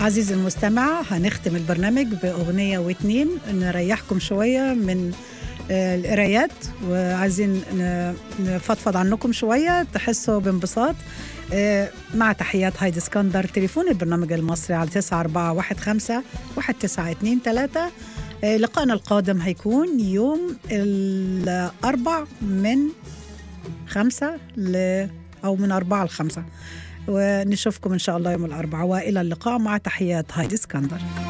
عزيزي المستمع هنختم البرنامج بأغنية واتنين نريحكم شوية من آه، القرايات وعايزين ن- نفضفض عنكم شوية تحسوا بانبساط آه، مع تحيات هايدي اسكندر تليفون البرنامج المصري على 9415 1923 آه، لقائنا القادم هيكون يوم الأربع من خمسة ل أو من أربعة لخمسة ونشوفكم إن شاء الله يوم الأربعاء وإلى اللقاء مع تحيات هايدي اسكندر